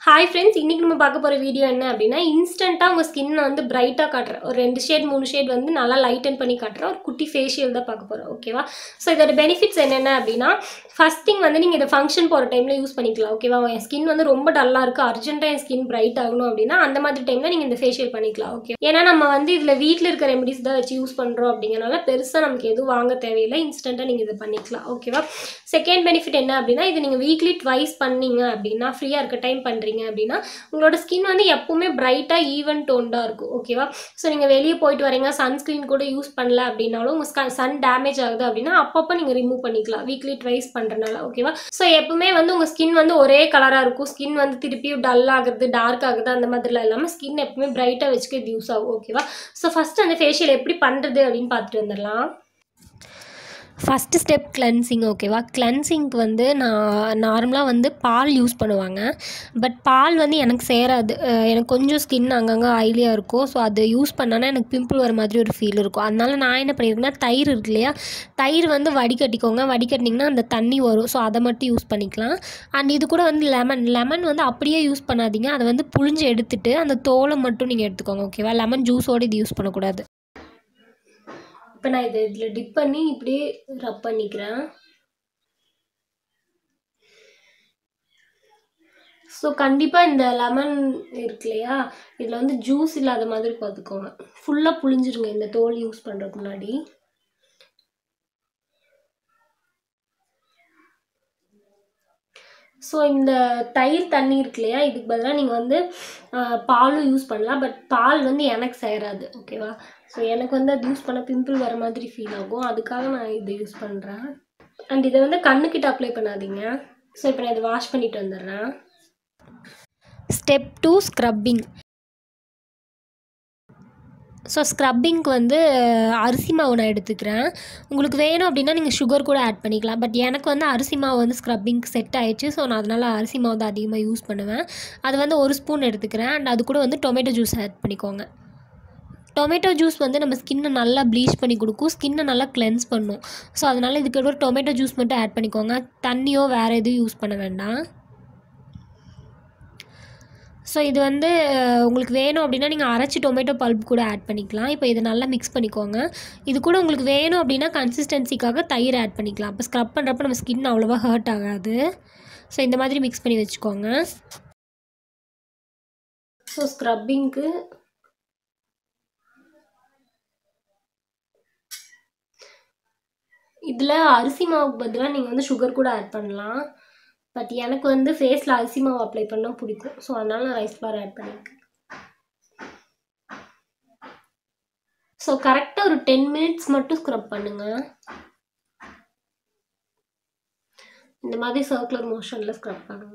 hi friends இன்றைக்கி நம்ம பார்க்க போகிற வீடியோ என்ன அப்படின்னா இன்ஸ்டண்ட்டாக உங்கள் ஸ்கின்னை வந்து பிரைட்டாக காட்டுற ஒரு ரெண்டு ஷேட் மூணு ஷேட் வந்து நல்லா லைட்டன் பண்ணி காட்டுற ஒரு குட்டி ஃபேஷியல் தான் பார்க்க போகிறோம் ஓகேவா ஸோ இதோட பெனிஃபிட்ஸ் என்னென்ன அப்படின்னா ஃபஸ்ட் திங் வந்து நீங்கள் இதை ஃபங்க்ஷன் போகிற டைமில் யூஸ் பண்ணிக்கலாம் ஓகேவா என் ஸ்கின் வந்து ரொம்ப டல்லாக இருக்குது அர்ஜென்ட்டாக என் ஸ்கின் பிரைட் ஆகணும் அப்படின்னா அந்த மாதிரி டைமில் நீங்கள் இந்த ஃபேஷியல் பண்ணிக்கலாம் ஓகே ஏன்னா நம்ம வந்து இதில் வீட்டில் இருக்க ரெமடிஸ் தான் வச்சு யூஸ் பண்ணுறோம் அப்படிங்கிறனால பெருசாக நமக்கு எதுவும் வாங்க தேவையில்லை இன்ஸ்டண்ட்டாக நீங்கள் இதை பண்ணிக்கலாம் ஓகேவா செகண்ட் பெனிஃபிட் என்ன அப்படின்னா இது நீங்கள் வீக்லி ட்வைஸ் பண்ணீங்க அப்படின்னா ஃப்ரீயாக இருக்க டைம் பண்ணுறீங்க அப்படின்னா உங்களோட ஸ்கின் வந்து எப்பவுமே பிரைட்டாக ஈவன் டோன்டாக இருக்கும் ஓகேவா ஸோ நீங்கள் வெளியே போயிட்டு வரீங்க சன்ஸ்க்ரீன் கூட யூஸ் பண்ணல அப்படின்னாலும் உங்கள் சன் டேமேஜ் ஆகுது அப்படின்னா அப்பப்போ நீங்கள் ரிமூவ் பண்ணிக்கலாம் வீக்லி ட்வைஸ் பண்ணுறனால ஓகேவா ஸோ எப்பவுமே வந்து உங்கள் ஸ்கின் வந்து ஒரே கலராக இருக்கும் ஸ்கின் வந்து திருப்பியும் டல் ஆகுது டார்க் ஆகுது அந்த மாதிரிலாம் இல்லாமல் ஸ்கின் எப்பவுமே பிரைட்டாக வச்சுக்க இது யூஸ் ஆகும் ஓகேவா ஸோ ஃபஸ்ட்டு அந்த ஃபேஷியல் எப்படி பண்ணுறது அப்படின்னு பார்த்துட்டு வந்துடலாம் ஃபஸ்ட்டு ஸ்டெப் கிளென்சிங் ஓகேவா கிளென்சிங்க்கு வந்து நான் நார்மலாக வந்து பால் யூஸ் பண்ணுவாங்க பட் பால் வந்து எனக்கு சேராது அஹ் எனக்கு கொஞ்சம் ஸ்கின் அங்கங்கே ஆயிலியாக இருக்கும் ஸோ அது யூஸ் பண்ணானா எனக்கு பிம்பிள் வர மாதிரி ஒரு ஃபீல் இருக்கும் அதனால நான் என்ன பண்ணியிருக்கேன்னா தயிர் இருக்கு இல்லையா தயிர் வந்து வடிகட்டிக்கோங்க வடிகட்டினீங்கன்னா அந்த தண்ணி வரும் ஸோ அதை மட்டும் யூஸ் பண்ணிக்கலாம் அண்ட் இது கூட வந்து லெமன் லெமன் வந்து அப்படியே யூஸ் பண்ணாதீங்க அதை வந்து புழிஞ்சு எடுத்துட்டு அந்த தோலை மட்டும் நீங்கள் எடுத்துக்கோங்க ஓகேவா லெமன் ஜூஸோடு இது யூஸ் பண்ணக்கூடாது இப்போ நான் இதை இதில் டிப் பண்ணி இப்படியே ரப் பண்ணிக்கிறேன் ஸோ கண்டிப்பாக இந்த லெமன் இருக்கு இல்லையா இதில் வந்து ஜூஸ் இல்லாத மாதிரி பார்த்துக்கோங்க ஃபுல்லாக புழிஞ்சிருங்க இந்த தோல் யூஸ் பண்ணுறதுக்கு முன்னாடி ஸோ இந்த தயிர் தண்ணி இருக்கு இல்லையா இதுக்கு பதிலாக நீங்கள் வந்து ஆஹ், பாலும் யூஸ் பண்ணலாம் பட் பால் வந்து எனக்கு சேராது ஓகேவா ஸோ எனக்கு வந்து அது யூஸ் பண்ண பிம்பிள் வர மாதிரி ஃபீல் ஆகும் அதுக்காக நான் இதை யூஸ் பண்ணுறேன் அண்ட் இதை வந்து கண்ணுக்கிட்ட அப்ளை பண்ணாதீங்க ஸோ இப்போ நான் இதை வாஷ் பண்ணிட்டு வந்துடுறேன் ஸ்டெப் டூ ஸ்க்ரப்பிங் ஸோ ஸ்க்ரப்பிங்க்கு வந்து அஹ், அரிசி மாவு நான் எடுத்துக்கிறேன் உங்களுக்கு வேணும் அப்படின்னா நீங்கள் சுகர் கூட ஆட் பண்ணிக்கலாம் பட் எனக்கு வந்து அரிசி மாவு வந்து ஸ்க்ரப்பிங்க்கு செட் ஆயிடுச்சு ஸோ நான் அதனால் அரிசி மாவு தான் அதிகமாக யூஸ் பண்ணுவேன் அது வந்து ஒரு ஸ்பூன் எடுத்துக்கிறேன் அண்ட் அது கூட வந்து டொமேட்டோ ஜூஸ் ஆட் பண்ணிக்கோங்க டொமேட்டோ ஜூஸ் வந்து நம்ம ஸ்கின்னை நல்லா ப்ளீச் பண்ணி கொடுக்கும் ஸ்கின்னை நல்லா கிளென்ஸ் பண்ணும் ஸோ அதனால் இதுக்கு ஒரு டொமேட்டோ ஜூஸ் மட்டும் ஆட் பண்ணிக்கோங்க தண்ணியோ வேறு எதுவும் யூஸ் பண்ண வேண்டாம் ஸோ இது வந்து அஹ், உங்களுக்கு வேணும் அப்படின்னா நீங்கள் அரைச்சி டொமேட்டோ பல்ப் கூட ஆட் பண்ணிக்கலாம் இப்போ இதை நல்லா மிக்ஸ் பண்ணிக்கோங்க இது கூட உங்களுக்கு வேணும் அப்படின்னா கன்சிஸ்டன்சிக்காக தயிர் ஆட் பண்ணிக்கலாம் அப்போ ஸ்க்ரப் பண்ணுறப்ப நம்ம ஸ்கின் அவ்வளோவா ஹர்ட் ஆகாது ஸோ இந்த மாதிரி மிக்ஸ் பண்ணி வச்சுக்கோங்க ஸோ ஸ்க்ரப்பிங்க்கு இதில் அரிசி மாவுக்கு பதிலாக நீங்கள் வந்து சுகர் கூட ஆட் பண்ணலாம் பட் எனக்கு வந்து ஃபேஸில் அரிசி மாவு அப்ளை பண்ணால் பிடிக்கும் ஸோ அதனால நான் ரைஸ் ஃப்ளார் ஆட் பண்ணியிருக்கேன் ஸோ கரெக்டாக ஒரு டென் மினிட்ஸ் மட்டும் ஸ்க்ரப் பண்ணுங்க இந்த மாதிரி சர்க்குலர் மோஷனில் ஸ்க்ரப் பண்ணுங்க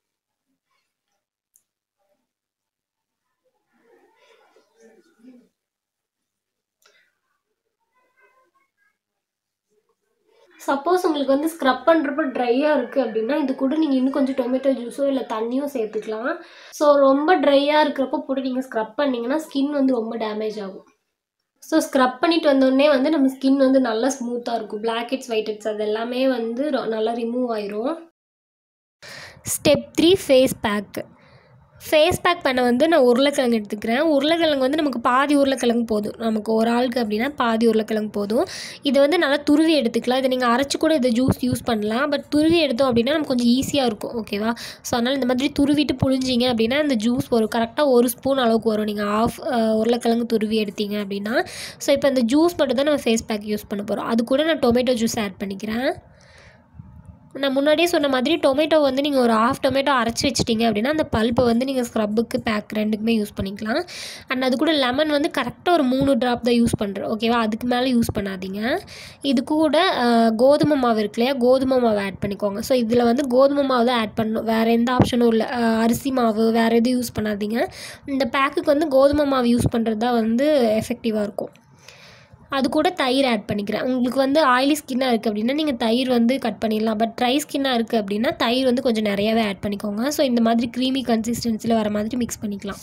சப்போஸ் உங்களுக்கு வந்து ஸ்க்ரப் பண்ணுறப்ப ட்ரையாக இருக்குது அப்படின்னா இது கூட நீங்கள் இன்னும் கொஞ்சம் டொமேட்டோ ஜூஸோ இல்லை தண்ணியோ சேர்த்துக்கலாம் ஸோ ரொம்ப ட்ரையாக இருக்கிறப்போ போட்டு நீங்கள் ஸ்க்ரப் பண்ணிங்கன்னா ஸ்கின் வந்து ரொம்ப டேமேஜ் ஆகும் ஸோ ஸ்க்ரப் பண்ணிட்டு வந்தோடனே வந்து நம்ம ஸ்கின் வந்து நல்லா ஸ்மூத்தாக இருக்கும் பிளாக் ஹெட்ஸ் ஒயிட் ஹெட்ஸ் அது எல்லாமே வந்து ரொ- நல்லா ரிமூவ் ஆயிரும் step three face pack face pack பண்ண வந்து நான் உருளைக்கிழங்கு எடுத்துக்கிறேன் உருளைக்கிழங்கு வந்து நமக்கு பாதி உருளைக்கிழங்கு போதும் நமக்கு ஒரு ஆளுக்கு அப்படின்னா பாதி உருளைக்கிழங்கு போதும் இதை வந்து நல்லா துருவி எடுத்துக்கலாம் இதை நீங்கள் அரைச்சி கூட இதை ஜூஸ் யூஸ் பண்ணலாம் பட் துருவி எடுத்தோம் அப்படின்னா நமக்கு கொஞ்சம் ஈஸியாக இருக்கும் ஓகேவா ஸோ அதனால் இந்த மாதிரி துருவிட்டு புழிஞ்சிங்க அப்படின்னா இந்த ஜூஸ் வரும் கரெக்டாக ஒரு ஸ்பூன் அளவுக்கு வரும் நீங்கள் ஆஃப் உருளைக்கிழங்கு துருவி எடுத்தீங்க அப்படின்னா ஸோ இப்போ இந்த ஜூஸ் மட்டும் தான் நம்ம ஃபேஸ் பேக் யூஸ் பண்ண போகிறோம் அது கூட நான் டொமேட்டோ ஜூஸ் ஆட் பண்ணிக்கிறேன் நான் முன்னாடியே சொன்ன மாதிரி டொமேட்டோ வந்து நீங்கள் ஒரு ஆஃப் டொமேட்டோ அரைச்சி வச்சிட்டீங்க அப்படின்னா அந்த பல்ப்பை வந்து நீங்கள் ஸ்க்ரப்புக்கு பேக் ரெண்டுக்குமே யூஸ் பண்ணிக்கலாம் அண்ட் அது கூட லெமன் வந்து கரெக்டாக ஒரு மூணு ட்ராப் தான் யூஸ் பண்ணுறேன் ஓகேவா அதுக்கு மேலே யூஸ் பண்ணாதீங்க இது கூட அஹ், கோதுமை மாவு இருக்கு இல்லையா கோதுமை மாவு ஆட் பண்ணிக்கோங்க ஸோ இதில் வந்து கோதுமை மாவு தான் ஆட் பண்ணணும் வேறு எந்த ஆப்ஷனும் இல்லை அஹ், அரிசி மாவு வேறு எதுவும் யூஸ் பண்ணாதீங்க இந்த பேக்குக்கு வந்து கோதுமை மாவு யூஸ் பண்ணுறது தான் வந்து எஃபெக்டிவாக இருக்கும் அது கூட தயிர் ஆட் பண்ணிக்கிறேன் உங்களுக்கு வந்து ஆயிலி ஸ்கின்னாக இருக்குது அப்படின்னா நீங்கள் தயிர் வந்து கட் பண்ணிடலாம் பட் ட்ரை ஸ்கின்னாக இருக்குது அப்படின்னா தயிர் வந்து கொஞ்சம் நிறையாவே ஆட் பண்ணிக்கோங்க ஸோ இந்த மாதிரி க்ரீமி கன்சிஸ்டன்சியில் வர மாதிரி மிக்ஸ் பண்ணிக்கலாம்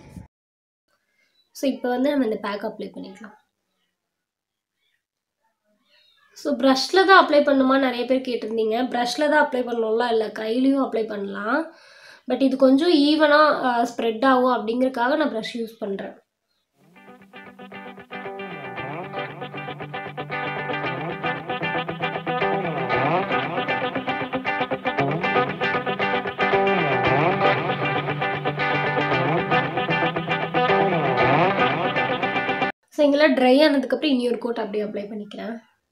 ஸோ இப்போ வந்து நம்ம இந்த பேக் அப்ளை பண்ணிக்கலாம் ஸோ ப்ரஷில் தான் அப்ளை பண்ணுமா நிறைய பேர் கேட்டிருந்தீங்க ப்ரஷில் தான் அப்ளை பண்ணணும்லாம் இல்லை கையிலையும் அப்ளை பண்ணலாம் பட் இது கொஞ்சம் ஈவனாக ஸ்ப்ரெட் ஆகும் அப்படிங்கறதுக்காக நான் ப்ரஷ் யூஸ் பண்ணுறேன் ஸோ இங்கெல்லாம் ட்ரை ஆனதுக்கப்புறம் இனி ஒரு கோட் அப்படியே அப்ளை பண்ணிக்கிறேன்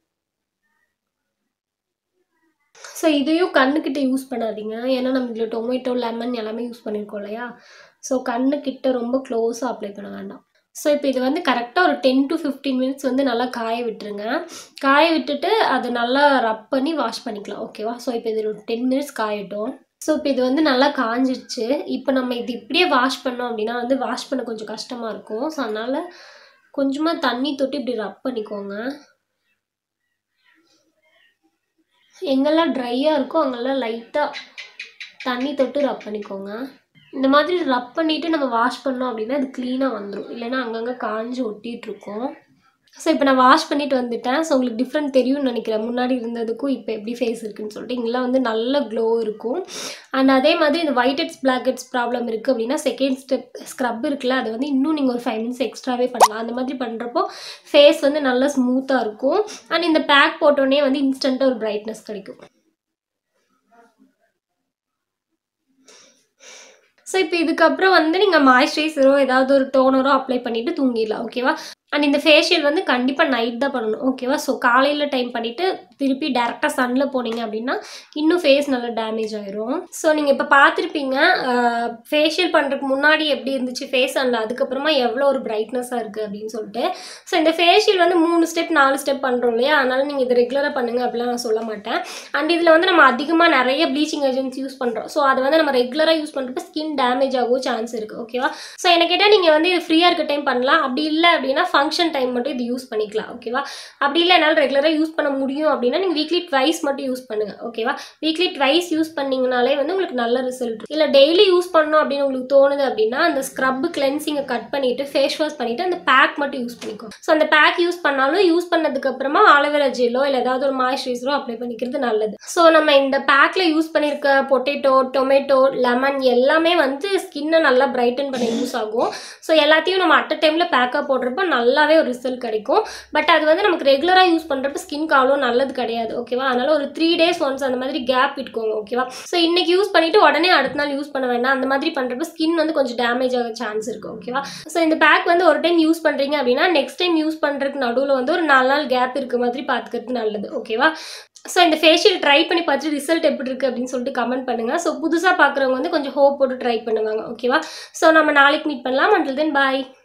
ஸோ இதையும் கண்ணுக்கிட்ட யூஸ் பண்ணாதீங்க ஏன்னா நம்ம இதில் டொமேட்டோ லெமன் எல்லாமே யூஸ் பண்ணியிருக்கோம் இல்லையா ஸோ கண்ணுக்கிட்ட ரொம்ப க்ளோஸாக அப்ளை பண்ண வேண்டாம் ஸோ இப்போ இது வந்து கரெக்டாக ஒரு டென் டு ஃபிஃப்டீன் மினிட்ஸ் வந்து நல்லா காய விட்டுருங்க காய விட்டுட்டு அதை நல்லா ரப் பண்ணி வாஷ் பண்ணிக்கலாம் ஓகேவா ஸோ இப்போ இது ஒரு டென் மினிட்ஸ் காயட்டும் ஸோ இப்போ இது வந்து நல்லா காஞ்சிடுச்சு இப்போ நம்ம இது இப்படியே வாஷ் பண்ணோம் அப்படின்னா வந்து வாஷ் பண்ண கொஞ்சம் கஷ்டமாக இருக்கும் ஸோ அதனால் கொஞ்சமாக தண்ணி தொட்டு இப்படி ரப் பண்ணிக்கோங்க எங்கெல்லாம் ட்ரையாக இருக்கோ அங்கெல்லாம் லைட்டாக தண்ணி தொட்டு ரப் பண்ணிக்கோங்க இந்த மாதிரி ரப் பண்ணிவிட்டு நம்ம வாஷ் பண்ணோம் அப்படின்னா அது க்ளீனாக வந்துடும் இல்லைன்னா அங்கங்கே காஞ்சி ஒட்டிகிட்டு இருக்கும் ஸோ இப்போ நான் வாஷ் பண்ணிட்டு வந்துட்டேன் ஸோ உங்களுக்கு டிஃப்ரெண்ட் தெரியும்னு நினைக்கிறேன் முன்னாடி இருந்ததுக்கும் இப்போ எப்படி ஃபேஸ் இருக்குன்னு சொல்லிட்டு இங்கெல்லாம் வந்து நல்ல க்ளோ இருக்கும் அண்ட் அதே மாதிரி இந்த white heads black heads problem இருக்குது அப்படின்னா செகண்ட் ஸ்டெப் ஸ்க்ரப் இருக்குல்ல அது வந்து இன்னும் நீங்கள் ஒரு ஃபைவ் மினிட்ஸ் எக்ஸ்ட்ராவே பண்ணலாம் அந்த மாதிரி பண்ணுறப்போ ஃபேஸ் வந்து நல்லா ஸ்மூத்தாக இருக்கும் அண்ட் இந்த பேக் போட்டோடனே வந்து இன்ஸ்டண்ட்டாக ஒரு பிரைட்னஸ் கிடைக்கும் ஸோ இப்போ இதுக்கப்புறம் வந்து நீங்கள் மாய்ஸ்சரைசரோ ஏதாவது ஒரு டோனரோ அப்ளை பண்ணிவிட்டு தூங்கிடலாம் ஓகேவா அண்ட் இந்த ஃபேஷியல் வந்து கண்டிப்பாக நைட் தான் பண்ணணும் ஓகேவா ஸோ காலையில் டைம் பண்ணிவிட்டு திருப்பி டேரெக்டாக சன்னில் போனீங்க அப்படின்னா இன்னும் ஃபேஸ் நல்லா டேமேஜ் ஆயிரும் ஸோ நீங்கள் இப்போ பார்த்துருப்பீங்க ஃபேஷியல் பண்ணுறதுக்கு முன்னாடி எப்படி இருந்துச்சு ஃபேஸ் அண்ட் அதுக்கப்புறமா எவ்வளோ ஒரு பிரைட்னஸாக இருக்குது அப்படின்னு சொல்லிட்டு ஸோ இந்த ஃபேஷியல் வந்து மூணு ஸ்டெப் நாலு ஸ்டெப் பண்ணுறோம் இல்லையா அதனால் நீங்கள் இதை ரெகுலராக பண்ணுங்க அப்படிலாம் நான் சொல்ல மாட்டேன் அண்ட் இதில் வந்து நம்ம அதிகமாக நிறைய ப்ளீச்சிங் ஏஜென்ட்ஸ் யூஸ் பண்ணுறோம் ஸோ அதை வந்து நம்ம ரெகுலராக யூஸ் பண்ணுறப்ப ஸ்கின் டேமேஜ் ஆகவும் சான்ஸ் இருக்குது ஓகேவா ஸோ என்ன கேட்டால் நீங்கள் வந்து இது ஃப்ரீயாக இருக்க டைம் பண்ணலாம் அப்படி இல்லை அப்படின்னா ஃபங்க்ஷன் டைம் மட்டும் இது யூஸ் பண்ணிக்கலாம் ஓகேவா அப்படி இல்லை என்னால் ரெகுலராக யூஸ் பண்ண முடியும் அப்படின்னா நீங்கள் வீக்லி ட்வைஸ் மட்டும் யூஸ் பண்ணுங்கள் ஓகேவா வீக்லி ட்வைஸ் யூஸ் பண்ணிங்கனாலே வந்து உங்களுக்கு நல்ல ரிசல்ட் இல்லை டெய்லி யூஸ் பண்ணணும் அப்படின்னு உங்களுக்கு தோணுது அப்படின்னா அந்த ஸ்க்ரப் கிளென்சிங்கை கட் பண்ணிவிட்டு ஃபேஸ் வாஷ் பண்ணிவிட்டு அந்த பேக் மட்டும் யூஸ் பண்ணிக்கோ ஸோ அந்த பேக் யூஸ் பண்ணாலும் யூஸ் பண்ணதுக்கு அப்புறமா ஆலோவேரா ஜெல்லோ இல்லை ஏதாவது ஒரு மாய்ஸ்சரைசரோ அப்ளை பண்ணிக்கிறது நல்லது ஸோ நம்ம இந்த பேக்கில் யூஸ் பண்ணியிருக்க பொட்டேட்டோ டொமேட்டோ லெமன் எல்லாமே வந்து ஸ்கின்னை நல்லா பிரைட்டன் பண்ண யூஸ் ஆகும் ஸோ எல்லாத்தையும் நம்ம அட் டைமில் பேக்காக போடுறப்ப நல்லாவே ஒரு ரிசல்ட் கிடைக்கும் பட் அது வந்து நமக்கு ரெகுலராக யூஸ் பண்ணுறப்ப ஸ்கின்க்கு அவ்வளோ நல்லது கிடையாது ஓகேவா அதனால ஒரு த்ரீ டேஸ் ஒன்ஸ் அந்த மாதிரி கேப் விட்டுக்கோங்க ஓகேவா ஸோ இன்னைக்கு யூஸ் பண்ணிட்டு உடனே அடுத்த நாள் யூஸ் பண்ண வேண்டாம் அந்த மாதிரி பண்ணுறப்ப ஸ்கின் வந்து கொஞ்சம் டேமேஜ் ஆக சான்ஸ் இருக்கு ஓகேவா ஸோ இந்த பேக் வந்து ஒரு டைம் யூஸ் பண்ணுறீங்க அப்படின்னா நெக்ஸ்ட் டைம் யூஸ் பண்ணுறதுக்கு நடுவில் வந்து ஒரு நாலு நாள் கேப் இருக்க மாதிரி பார்த்துக்கிறது நல்லது ஓகேவா ஸோ இந்த ஃபேஷியல் ட்ரை பண்ணி பார்த்துட்டு ரிசல்ட் எப்படி இருக்குது அப்படின்னு சொல்லிட்டு கமெண்ட் பண்ணுங்கள் ஸோ புதுசாக பார்க்குறவங்க வந்து கொஞ்சம் ஹோப் போட்டு ட்ரை பண்ணுவாங்க ஓகேவா ஸோ நம்ம நாளைக்கு மீட் பண்ணலாம் அண்டில் தென் பாய்